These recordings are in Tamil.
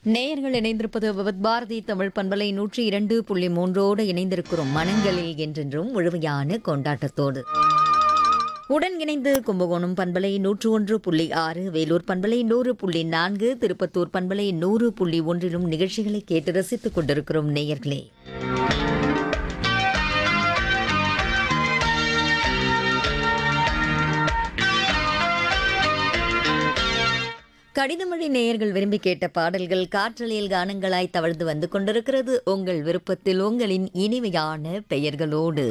நேயர்கள் இணைந்திருப்பது விவத் பாரதி தமிழ் பண்பலை நூற்றி இரண்டு புள்ளி மூன்றோடு இணைந்திருக்கிறோம் மனங்களில் என்றென்றும் முழுமையான கொண்டாட்டத்தோடு உடன் இணைந்து கும்பகோணம் பண்பலை நூற்று ஒன்று புள்ளி ஆறு வேலூர் பண்பலை நூறு புள்ளி நான்கு திருப்பத்தூர் பண்பலை நூறு புள்ளி ஒன்றிலும் நிகழ்ச்சிகளை கேட்டு ரசித்துக் கொண்டிருக்கிறோம் நேயர்களே கடிதமொழி நேயர்கள் விரும்பி கேட்ட பாடல்கள் காற்றலையில் கானங்களாய் தவழ்ந்து வந்து கொண்டிருக்கிறது உங்கள் விருப்பத்தில் உங்களின் இனிமையான பெயர்களோடு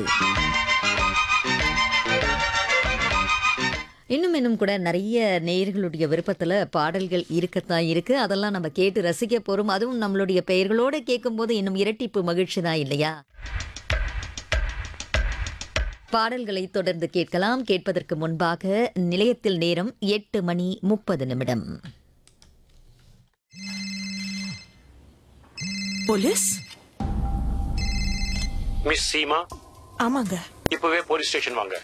இன்னும் இன்னும் கூட நிறைய நேயர்களுடைய விருப்பத்தில் பாடல்கள் இருக்கத்தான் இருக்கு அதெல்லாம் நம்ம கேட்டு ரசிக்க போறோம் அதுவும் நம்மளுடைய பெயர்களோடு கேட்கும்போது இன்னும் இரட்டிப்பு மகிழ்ச்சி தான் இல்லையா பாடல்களை தொடர்ந்து கேட்கலாம் கேட்பதற்கு முன்பாக நிலையத்தில் நேரம் எட்டு மணி முப்பது நிமிடம் போலீஸ் மிஸ் சீமா ஆமாங்க இப்பவே போலீஸ் ஸ்டேஷன் வாங்க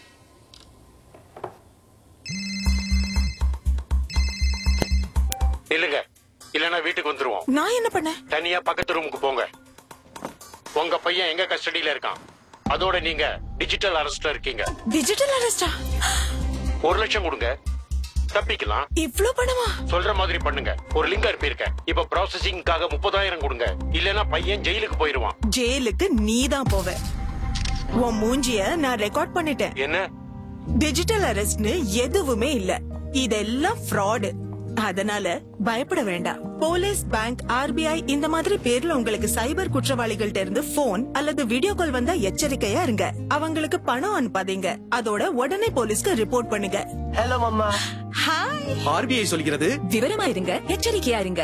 இல்லங்க இல்லனா வீட்டுக்கு வந்துருவோம் நான் என்ன பண்ணேன் தனியா பக்கத்து ரூமுக்கு போங்க உங்க பையன் எங்க கஸ்டடியில இருக்கான் அதோட நீங்க டிஜிட்டல் அரெஸ்ட்ல இருக்கீங்க டிஜிட்டல் அரெஸ்டா ஒரு லட்சம் கொடுங்க தப்பிக்கலாம் இவ்ளோ பணமா சொல்ற மாதிரி பண்ணுங்க ஒரு லிங்க் அனுப்பியிருக்கேன் இப்ப ப்ராசஸிங்காக முப்பதாயிரம் கொடுங்க இல்லனா பையன் ஜெயிலுக்கு போயிருவான் ஜெயிலுக்கு நீ தான் போவ உன் மூஞ்சிய நான் ரெக்கார்ட் பண்ணிட்டேன் என்ன டிஜிட்டல் அரெஸ்ட்னு எதுவுமே இல்ல இதெல்லாம் ஃப்ராடு அதனால பயப்பட வேண்டாம் போலீஸ் பேங்க் ஆர்பிஐ இந்த மாதிரி பேர்ல உங்களுக்கு சைபர் குற்றவாளிகள்ட்ட இருந்து போன் அல்லது வீடியோ கால் வந்தா எச்சரிக்கையா இருங்க அவங்களுக்கு பணம் அனுப்பாதீங்க அதோட உடனே போலீஸ்க்கு ரிப்போர்ட் பண்ணுங்க ஹலோ மம்மா ஹாய் ஆர்பிஐ சொல்கிறது விவரமா இருங்க எச்சரிக்கையா இருங்க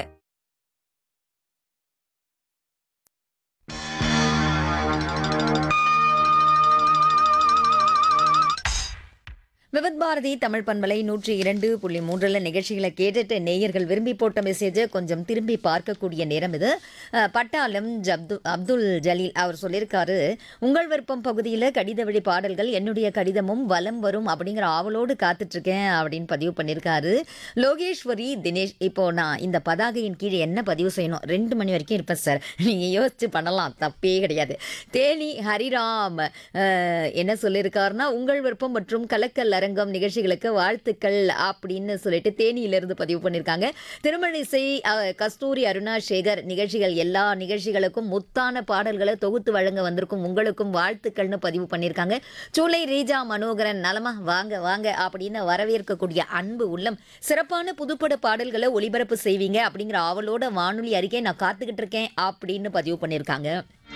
விவத் பாரதி தமிழ் பண்பலை நூற்றி இரண்டு புள்ளி மூன்றில் நிகழ்ச்சிகளை கேட்டுட்டு நேயர்கள் விரும்பி போட்ட மெசேஜை கொஞ்சம் திரும்பி பார்க்கக்கூடிய நேரம் இது அஹ், பட்டாளம் ஜப்து அப்துல் ஜலீல் அவர் சொல்லியிருக்காரு உங்கள் விருப்பம் பகுதியில் கடித வழி பாடல்கள் என்னுடைய கடிதமும் வலம் வரும் அப்படிங்கிற ஆவலோடு காத்துட்ருக்கேன் அப்படின்னு பதிவு பண்ணியிருக்காரு லோகேஸ்வரி தினேஷ் இப்போ நான் இந்த பதாகையின் கீழே என்ன பதிவு செய்யணும் ரெண்டு மணி வரைக்கும் இருப்பேன் சார் நீங்கள் யோசிச்சு பண்ணலாம் தப்பே கிடையாது தேனி ஹரிராம் அஹ், என்ன சொல்லியிருக்காருன்னா உங்கள் விருப்பம் மற்றும் கலக்கல் அரங்கம் நிகழ்ச்சிகளுக்கு வாழ்த்துக்கள் அப்படின்னு சொல்லிட்டு தேனியிலிருந்து பதிவு பண்ணியிருக்காங்க திருமழிசை அஹ், கஸ்தூரி அருணா சேகர் நிகழ்ச்சிகள் எல்லா நிகழ்ச்சிகளுக்கும் முத்தான பாடல்களை தொகுத்து வழங்க வந்திருக்கும் உங்களுக்கும் வாழ்த்துக்கள்னு பதிவு பண்ணியிருக்காங்க சூளை ரீஜா மனோகரன் நலமா வாங்க வாங்க அப்படின்னு வரவேற்கக்கூடிய அன்பு உள்ளம் சிறப்பான புதுப்பட பாடல்களை ஒளிபரப்பு செய்வீங்க அப்படிங்கிற ஆவலோட வானொலி அறிக்கை நான் காத்துக்கிட்டு இருக்கேன் அப்படின்னு பதிவு பண்ணியிருக்காங்க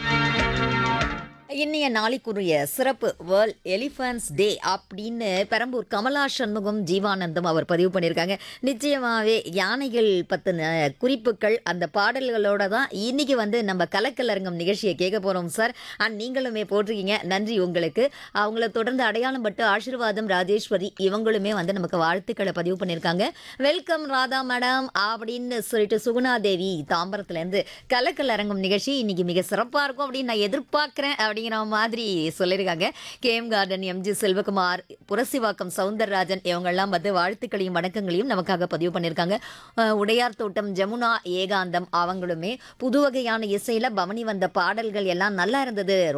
இன்னைய நாளைக்குரிய சிறப்பு வேர்ல்ட் எலிஃபன்ஸ் டே அப்படின்னு பெரம்பூர் கமலா சண்முகம் ஜீவானந்தம் அவர் பதிவு பண்ணியிருக்காங்க நிச்சயமாகவே யானைகள் பற்றின குறிப்புகள் அந்த பாடல்களோட தான் இன்னைக்கு வந்து நம்ம கலக்கலரங்கம் நிகழ்ச்சியை கேட்க போகிறோம் சார் அண்ட் நீங்களுமே போட்டிருக்கீங்க நன்றி உங்களுக்கு அவங்கள தொடர்ந்து அடையாளம் பட்டு ஆசீர்வாதம் ராஜேஸ்வரி இவங்களுமே வந்து நமக்கு வாழ்த்துக்களை பதிவு பண்ணியிருக்காங்க வெல்கம் ராதா மேடம் அப்படின்னு சொல்லிட்டு சுகுணா தேவி தாம்பரத்துலேருந்து கலக்கலரங்கம் நிகழ்ச்சி இன்னைக்கு மிக சிறப்பாக இருக்கும் அப்படின்னு நான் எதிர்பார்க்குறேன் அப்படிங்கிற மாதிரி சொல்லியிருக்காங்க KM garden MG Selvakumar Purasaiwakkam Soundararajan இவங்கெல்லாம் வந்து வாழ்த்துக்களையும் வணக்கங்களையும் நமக்காக பதிவு பண்ணியிருக்காங்க அஹ், உடையார் தோட்டம் ஜமுனா ஏகாந்தம் அவங்களுமே புது வகையான இசையில் பவனி வந்த பாடல்கள் எல்லாம் நல்லா இருந்தது